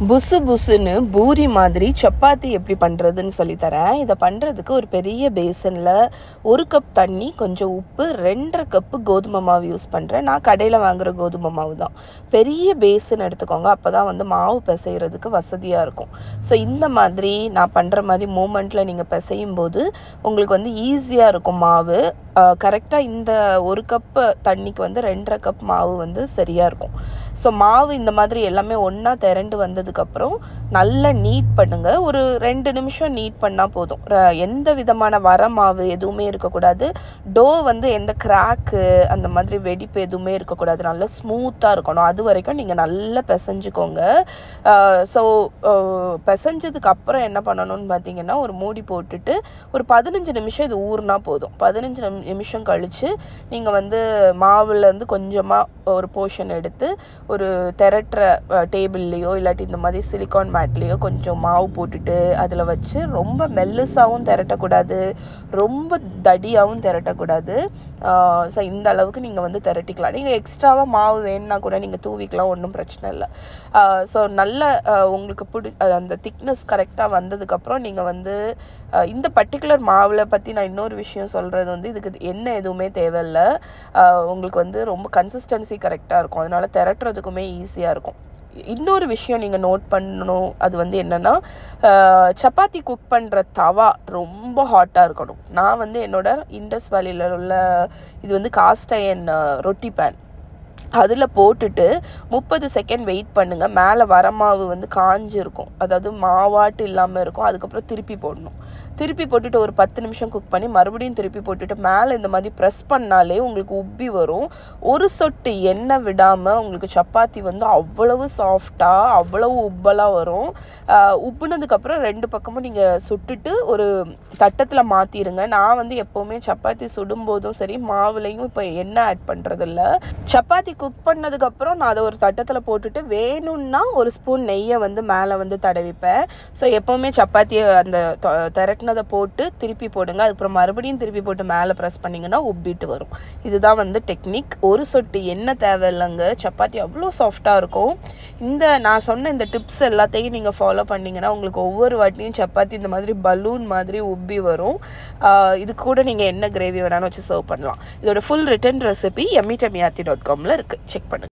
புசு புசுன்னு பூரி மாதிரி சப்பாத்தி எப்படி பண்ணுறதுன்னு சொல்லித்தரேன் இதை பண்ணுறதுக்கு ஒரு பெரிய பேசனில் ஒரு கப் தண்ணி கொஞ்சம் உப்பு ரெண்டரை கப்பு கோதுமை மாவு யூஸ் பண்ணுறேன் நான் கடையில் வாங்குகிற கோதுமை மாவு தான் பெரிய பேசன் எடுத்துக்கோங்க அப்போ தான் வந்து மாவு பிசைகிறதுக்கு வசதியாக இருக்கும் ஸோ இந்த மாதிரி நான் பண்ணுற மாதிரி மூமெண்ட்டில் நீங்கள் பிசையும் போது உங்களுக்கு வந்து ஈஸியாக இருக்கும் மாவு கரெக்டாக இந்த ஒரு கப்பு தண்ணிக்கு வந்து ரெண்டரை கப் மாவு வந்து சரியாக இருக்கும் ஸோ மாவு இந்த மாதிரி எல்லாமே ஒன்றா திரண்டு வந்ததுக்கப்புறம் நல்லா நீட் பண்ணுங்கள் ஒரு ரெண்டு நிமிஷம் நீட் பண்ணால் போதும் ர- எந்த விதமான வர மாவு எதுவுமே இருக்கக்கூடாது டோ வந்து எந்த கிராக்கு அந்த மாதிரி வெடிப்பு எதுவுமே இருக்கக்கூடாது நல்லா ஸ்மூத்தாக இருக்கணும் அது வரைக்கும் நீங்கள் நல்லா பிசைஞ்சுக்கோங்க ஸோ பிசைஞ்சதுக்கு அப்புறம் என்ன பண்ணணும்னு பார்த்தீங்கன்னா ஒரு மூடி போட்டுட்டு ஒரு பதினஞ்சு நிமிஷம் இது ஊறினா போதும் பதினஞ்சு நிமி- நிமிஷம் கழித்து நீங்கள் வந்து மாவுலேருந்து கொஞ்சமாக ஒரு போர்ஷன் எடுத்து ஒரு திரட்டுற டேபிள்லேயோ இல்லாட்டி இந்த மாதிரி சிலிக்கான் மேட்லேயோ கொஞ்சம் மாவு போட்டுட்டு அதில் வச்சு ரொம்ப மெல்லுசாகவும் திரட்டக்கூடாது ரொம்ப தடியாகவும் திரட்டக்கூடாது ஸோ இந்த அளவுக்கு நீங்கள் வந்து திரட்டிக்கலாம் நீங்கள் எக்ஸ்ட்ராவாக மாவு வேணும்னா கூட நீங்கள் தூவிக்கலாம் ஒன்றும் பிரச்சனை இல்லை ஸோ நல்ல ஆஹ் உங்களுக்கு பிடி அஹ் அந்த திக்னஸ் கரெக்டாக வந்ததுக்கப்புறம் நீங்கள் வந்து ஆஹ் இந்த பர்டிகுலர் மாவில் பற்றி நான் இன்னொரு விஷயம் சொல்கிறது வந்து இதுக்கு எண்ணெய் எதுவுமே தேவையில்லை ஆஹ் உங்களுக்கு வந்து ரொம்ப கன்சிஸ்டன்சி கரெக்டாக இருக்கும் அதனால திரட்டுறதுக்குமே ஈஸியாக இருக்கும் இன்னொரு விஷயம் நீங்கள் நோட் பண்ணணும் அது வந்து என்னென்னா சப்பாத்தி குக் பண்ணுற தவா ரொம்ப ஹாட்டாக இருக்கணும் நான் வந்து என்னோட இண்டஸ் வேலியில் உள்ள இது வந்து காஸ்ட் அயன் ரொட்டி பேன் அதில் போட்டுட்டு முப்பது செகண்ட் வெயிட் பண்ணுங்கள் மேலே வர மாவு வந்து காஞ்சு இருக்கும் அதாவது மாவாட்டு இல்லாமல் இருக்கும் அதுக்கப்புறம் திருப்பி போடணும் திருப்பி போட்டுட்டு ஒரு பத்து நிமிஷம் குக் பண்ணி மறுபடியும் திருப்பி போட்டுட்டு மேலே இந்த மாதிரி ப்ரெஸ் பண்ணாலே உங்களுக்கு உப்பி வரும் ஒரு சொட்டு எண்ணெய் விடாமல் உங்களுக்கு சப்பாத்தி வந்து அவ்வளவு சாஃப்டாக அவ்வளவு உப்பலாக வரும் ஆஹ் உப்புனதுக்கப்புறம் ரெண்டு பக்கமும் நீங்கள் சுட்டுட்டு ஒரு தட்டத்தில் மாற்றிடுங்க நான் வந்து எப்போவுமே சப்பாத்தி சுடும்போதும் சரி மாவுலையும் இப்போ எண்ணெய் ஆட் பண்ணுறதில்ல சப்பாத்தி குக் பண்ணதுக்கப்புறம் நான் அதை ஒரு தட்டத்தில் போட்டுட்டு வேணும்னா ஒரு ஸ்பூன் நெய்யை வந்து மேலே வந்து தடவிப்பேன் ஸோ எப்போவுமே சப்பாத்தியை அந்த தொ- திரட்டுனதை போட்டு திருப்பி போடுங்க அதுக்கப்புறம் மறுபடியும் திருப்பி போட்டு மேலே ப்ரெஸ் பண்ணிங்கன்னா உப்பிட்டு வரும் இதுதான் வந்து டெக்னிக் ஒரு சொட்டு எண்ணெய் தேவையில்லைங்க சப்பாத்தி அவ்வளோ சாஃப்டாக இருக்கும் இந்த நான் சொன்ன இந்த டிப்ஸ் எல்லாத்தையும் நீங்கள் ஃபாலோ பண்ணீங்கன்னா உங்களுக்கு ஒவ்வொரு வாட்டியும் சப்பாத்தி இந்த மாதிரி பலூன் மாதிரி உப்பி வரும் ஆஹ் இது கூட நீங்கள் என்ன கிரேவி வேணாலும் வச்சு சர்வ் பண்ணலாம் இதோட full written recipe ME dot காமில் இருக்குது செக் பண்ணுங்கள்